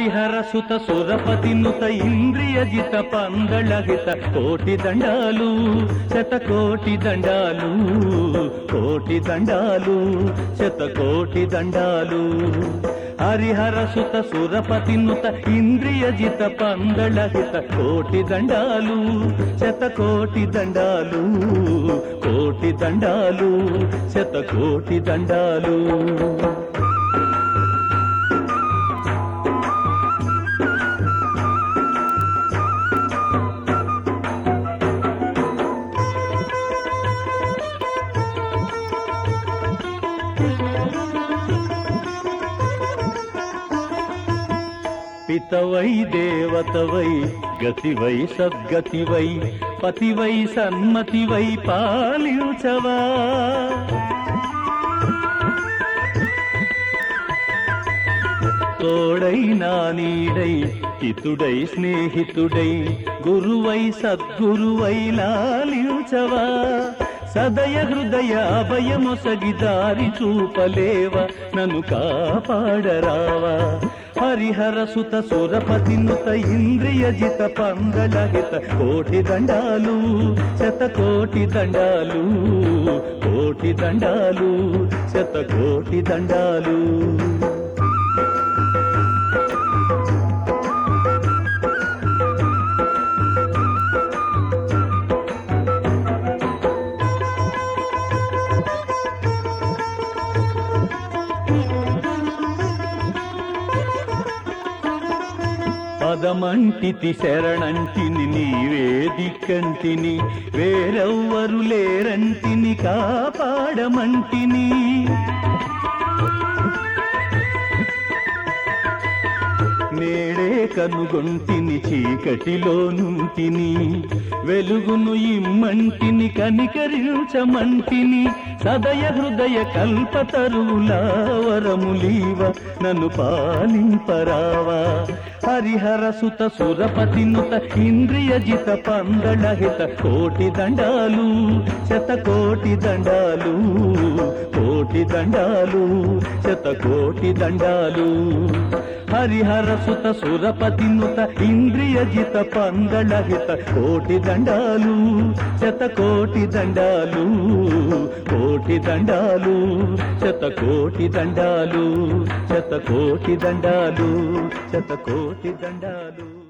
హరిహర సుత సురపతి నుత ఇంద్రియ జిత పందళహిత కోటి దండాలు శత కోటి దండాలు కోటి దండాలు శత కోటి దండాలు హరిహర సుత సురపతి నుత ఇంద్రియ జిత పందళహిత కోటి దండాలు శత కోటి దండాలు కోటి దండాలు శత కోటి దండాలు పితవై దేవతవై గతివై సద్గతివై పతివై సన్మతివై పాలించవా తోడై నా నీడై హితుడై స్నేహితుడై గురువై సద్గురువై లాలించవా సదయ హృదయ అభయమొసగి దారి చూపలేవ నన్ను కాపాడరావా హరిహర సుత సురపతి నుత ఇంద్రియ జిత పందలహిత కోటి దండాలు శత కోటి దండాలు కోటి దండాలు శత కోటి దండాలు పదమంటితి శరణంటిని నీవే దిక్కంటిని వేరెవ్వరు లేరంటిని కాపాడమంటిని నేడే కనుగొంటిని చీకటిలో నుంటిని వెలుగును ఇమ్మంటిని కనికరించమంటిని సదయ హృదయ కల్పతరువుల వరములీవ నన్ను పాలింపరావా హరిహర సుత సురపతి నుత ఇంద్రియ జిత పందళహిత కోటి దండాలు శత కోటి దండాలు కోటి దండాలు శత కోటి దండాలు హరిహర సుత సురపతి నుత ఇంద్రియ జిత పందళహిత కోటి దండాలు శత కోటి దండాలు కోటి దండాలు శత కోటి దండాలు శత కోటి దండాలు శత కోటి దండాలు